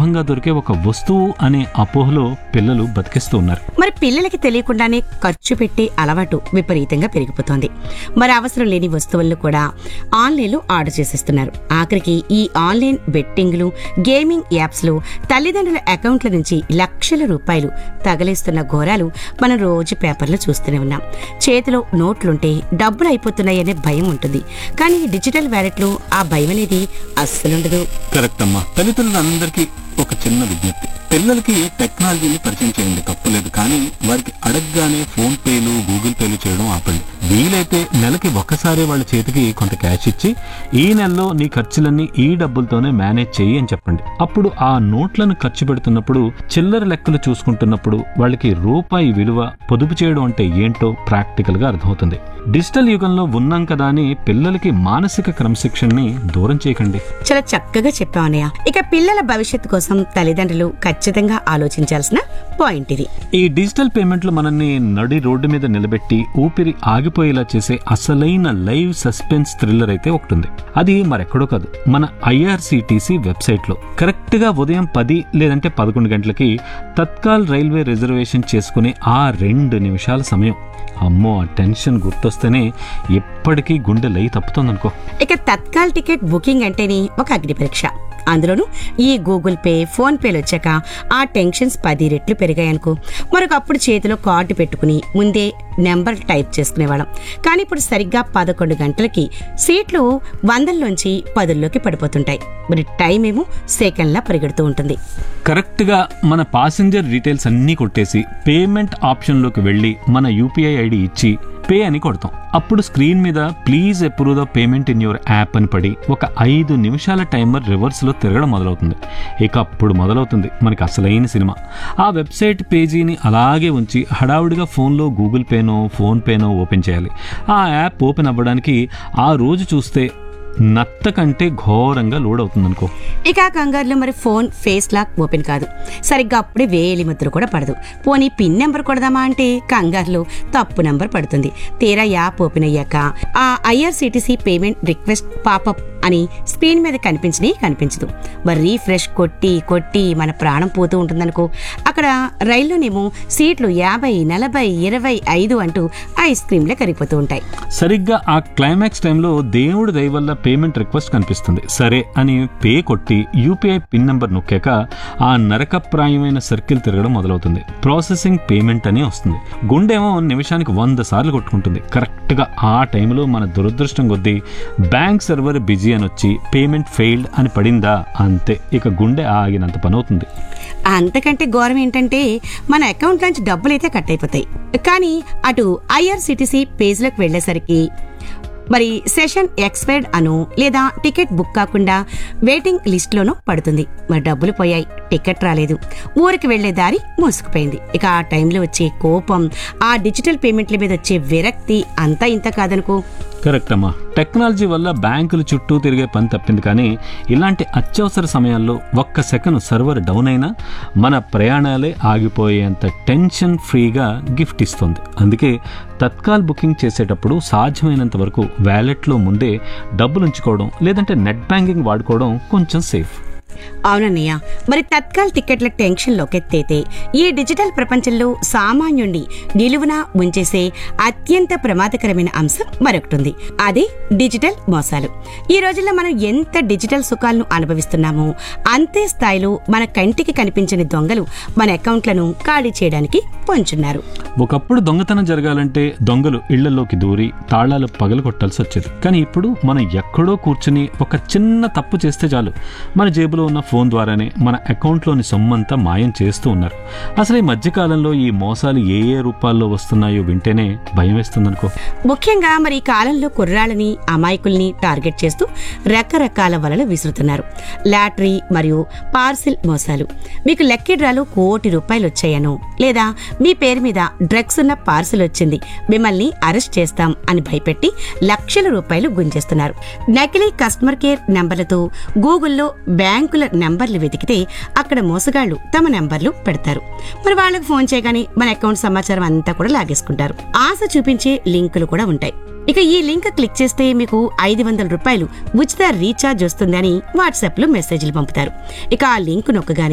సులభంగా దొరికే ఒక వస్తువు అనే అపోహలో పిల్లలు బతికిస్తూ ఉన్నారు మరి పిల్లలకి తెలియకుండానే ఖర్చు పెట్టే అలవాటు విపరీతంగా పెరిగిపోతోంది మరి అవసరం లేని వస్తువులను కూడా ఆన్లైన్లో ఆర్డర్ చేసేస్తున్నారు ఆఖరికి ఈ ఆన్లైన్ బెట్టింగ్లు గేమింగ్ యాప్స్లో తల్లిదండ్రుల అకౌంట్ల నుంచి లక్షల రూపాయలు తగలేస్తున్న ఘోరాలు మనం రోజు పేపర్లో చూస్తూనే ఉన్నాం చేతిలో నోట్లుంటే డబ్బులు అయిపోతున్నాయనే భయం ఉంటుంది కానీ ఈ డిజిటల్ వ్యాలెట్లో ఆ భయం అనేది అస్సలుండదు కరెక్ట్ అమ్మా తల్లిదండ్రులందరికీ ఒక చిన్న విజ్ఞప్తి పిల్లలకి టెక్నాలజీని పరిచయం చేయండి తప్పులేదు కానీ వారికి అడగగానే ఫోన్ పేలు గూగుల్ పేలు చేయడం ఆపండి వీలైతే నెలకి ఒక్కసారి వాళ్ళ చేతికి కొంత క్యాష్ ఇచ్చి ఈ నెలలో నీ ఖర్చులన్నీ ఈ డబ్బులతోనే మేనేజ్ చెయ్యి అని చెప్పండి అప్పుడు ఆ నోట్లను ఖర్చు పెడుతున్నప్పుడు చిల్లర లెక్కలు చూసుకుంటున్నప్పుడు వాళ్ళకి రూపాయి విలువ పొదుపు చేయడం అంటే ఏంటో ప్రాక్టికల్ గా అర్థమవుతుంది డిజిటల్ యుగంలో ఉన్నాం కదా అని పిల్లలకి మానసిక క్రమశిక్షణని దూరం చేయకండి చాలా చక్కగా చెప్పావు అన్నయ్య ఇక పిల్లల భవిష్యత్తు కోసం తల్లిదండ్రులు ఖచ్చితంగా ఆలోచించాల్సిన పాయింట్ ఇది ఈ డిజిటల్ పేమెంట్లు మనల్ని నడి రోడ్డు మీద నిలబెట్టి ఊపిరి ఆగిపోయేలా చేసే అసలైన లైవ్ సస్పెన్స్ థ్రిల్లర్ అయితే ఒకటి ఉంది అది మరెక్కడో కాదు మన ఐఆర్సిటిసి వెబ్సైట్ లో కరెక్ట్ గా ఉదయం పది లేదంటే పదకొండు గంటలకి తత్కాల్ రైల్వే రిజర్వేషన్ చేసుకునే ఆ రెండు నిమిషాల సమయం అమ్మో ఆ టెన్షన్ గుర్తొస్తేనే ఎప్పటికీ గుండె లై తప్పుతుందనుకో ఇక తత్కాల్ టికెట్ బుకింగ్ అంటేనే ఒక అగ్ని పరీక్ష అందులోనూ ఈ గూగుల్ పే ఫోన్ పేలు వచ్చాక ఆ టెన్షన్స్ పది రెట్లు పెరిగాయనుకో మరొకప్పుడు చేతిలో కార్డు పెట్టుకుని ముందే నెంబర్ టైప్ చేసుకునేవాళ్ళం కానీ ఇప్పుడు సరిగ్గా పదకొండు గంటలకి సీట్లు వందల్లోంచి పదుల్లోకి పడిపోతుంటాయి మరి టైం ఏమో సెకండ్లా పరిగెడుతూ ఉంటుంది కరెక్ట్ గా మన పాసింజర్ డీటెయిల్స్ అన్నీ కొట్టేసి పేమెంట్ ఆప్షన్ లోకి వెళ్ళి మన యూపీఐ ఐడి ఇచ్చి పే అని కొడతాం అప్పుడు స్క్రీన్ మీద please approve the payment in your app అని పడి ఒక ఐదు నిమిషాల టైమర్ రివర్స్ లో తిరగడం మొదలవుతుంది ఇక అప్పుడు మొదలవుతుంది మనకి అసలైన సినిమా ఆ వెబ్సైట్ పేజీని అలాగే ఉంచి హడావుడిగా ఫోన్లో గూగుల్ పేనో ఫోన్ పేనో ఓపెన్ చేయాలి ఆ యాప్ ఓపెన్ అవ్వడానికి ఆ రోజు చూస్తే నత్త కంటే ఘోరంగా లోడ్ అవుతుంది అనుకో ఇక ఆ కంగారులో మరి ఫోన్ ఫేస్ లాక్ ఓపెన్ కాదు సరిగ్గా అప్పుడే వేలి ముద్ర కూడా పడదు పోనీ పిన్ నెంబర్ కొడదామా అంటే కంగారులో తప్పు నెంబర్ పడుతుంది తీరా యాప్ ఓపెన్ అయ్యాక ఆ ఐఆర్సిటిసి పేమెంట్ రిక్వెస్ట్ పాపప్ అని స్క్రీన్ మీద కనిపించని కనిపించదు మరి రీఫ్రెష్ కొట్టి కొట్టి మన ప్రాణం పోతూ ఉంటుందనుకో అక్కడ రైల్లోనేమో సీట్లు యాభై నలభై ఇరవై ఐదు అంటూ ఐస్ క్రీమ్లే కరిగిపోతూ ఉంటాయి సరిగ్గా ఆ క్లైమాక్స్ టైంలో దేవుడి దయ వల్ల పేమెంట్ రిక్వెస్ట్ కనిపిస్తుంది సరే అని పే కొట్టి యూపీఐ పిన్ నెంబర్ నొక్కాక ఆ నరకప్రాయమైన సర్కిల్ తిరగడం మొదలవుతుంది ప్రాసెసింగ్ పేమెంట్ అని వస్తుంది గుండెమో నిమిషానికి వంద సార్లు కొట్టుకుంటుంది కరెక్ట్గా ఆ టైంలో మన దురదృష్టం కొద్దీ బ్యాంక్ సర్వర్ బిజీ అని వచ్చి పేమెంట్ ఫెయిల్డ్ అని పడిందా అంతే ఇక గుండె ఆగినంత పని అవుతుంది అంతకంటే ఘోరం ఏంటంటే మన అకౌంట్ నుంచి డబ్బులైతే కట్ అయిపోతాయి కానీ అటు ఐఆర్సిటిసి పేజ్లోకి వెళ్ళేసరికి మరి సెషన్ ఎక్స్పైర్డ్ అను లేదా టికెట్ బుక్ కాకుండా వెయిటింగ్ లిస్ట్లోనూ పడుతుంది మరి డబ్బులు పోయాయి టికెట్ రాలేదు ఊరికి వెళ్లే దారి మూసుకుపోయింది ఇక ఆ టైంలో వచ్చే కోపం ఆ డిజిటల్ పేమెంట్ల మీద వచ్చే విరక్తి అంతా ఇంత కాదనుకో కరెక్ట్ అమ్మా టెక్నాలజీ వల్ల బ్యాంకుల చుట్టూ తిరిగే పని తప్పింది కానీ ఇలాంటి అత్యవసర సమయాల్లో ఒక్క సెకండ్ సర్వర్ డౌన్ అయినా మన ప్రయాణాలే ఆగిపోయేంత టెన్షన్ ఫ్రీగా గిఫ్ట్ ఇస్తుంది అందుకే తత్కాల్ బుకింగ్ చేసేటప్పుడు సాధ్యమైనంత వరకు వ్యాలెట్లో ముందే డబ్బులు ఉంచుకోవడం లేదంటే నెట్ బ్యాంకింగ్ వాడుకోవడం కొంచెం సేఫ్ అవునన్నయ్య మరి తత్కాల్ టికెట్ల టెన్షన్ లోకెత్తైతే ఈ డిజిటల్ ప్రపంచంలో సామాన్యుణ్ణి నిలువున ఉంచేసే అత్యంత ప్రమాదకరమైన అంశం మరొకటి ఉంది అదే డిజిటల్ మోసాలు ఈ రోజుల్లో మనం ఎంత డిజిటల్ సుఖాలను అనుభవిస్తున్నామో అంతే స్థాయిలో మన కంటికి కనిపించని దొంగలు మన అకౌంట్లను ఖాళీ చేయడానికి పొంచున్నారు ఒకప్పుడు దొంగతనం జరగాలంటే దొంగలు ఇళ్లలోకి దూరి తాళాలు పగలు కొట్టాల్సి వచ్చేది కానీ ఇప్పుడు మనం ఎక్కడో కూర్చుని ఒక చిన్న తప్పు చేస్తే చాలు మన జేబులో ఉన్న ఫోన్ ద్వారానే మన అకౌంట్లోని సొమ్మంతా మాయం చేస్తూ ఉన్నారు అసలు ఈ మధ్యకాలంలో ఈ మోసాలు ఏ ఏ రూపాల్లో వస్తున్నాయో వింటేనే భయం వేస్తుందనుకో ముఖ్యంగా మరి ఈ కాలంలో కుర్రాళ్ళని అమాయకుల్ని టార్గెట్ చేస్తూ రకరకాల వలలు విసురుతున్నారు లాటరీ మరియు పార్సిల్ మోసాలు మీకు లక్కీ డ్రాలో కోటి రూపాయలు వచ్చాయనో లేదా మీ పేరు మీద డ్రగ్స్ ఉన్న పార్సిల్ వచ్చింది మిమ్మల్ని అరెస్ట్ చేస్తాం అని భయపెట్టి లక్షల రూపాయలు గుంజేస్తున్నారు నకిలీ కస్టమర్ కేర్ నెంబర్లతో గూగుల్లో బ్యాంకుల నెంబర్లు వెతికితే అక్కడ మోసగాళ్లు తమ నెంబర్లు పెడతారు మరి వాళ్ళకి ఫోన్ చేయగానే మన అకౌంట్ సమాచారం అంతా కూడా లాగేసుకుంటారు ఆశ చూపించే లింకులు కూడా ఉంటాయి ఇక ఈ లింక్ క్లిక్ చేస్తే మీకు ఐదు వందల రూపాయలు ఉచిత రీఛార్జ్ వస్తుందని వాట్సాప్ లో మెసేజ్లు పంపుతారు ఇక ఆ లింక్ నొక్కగానే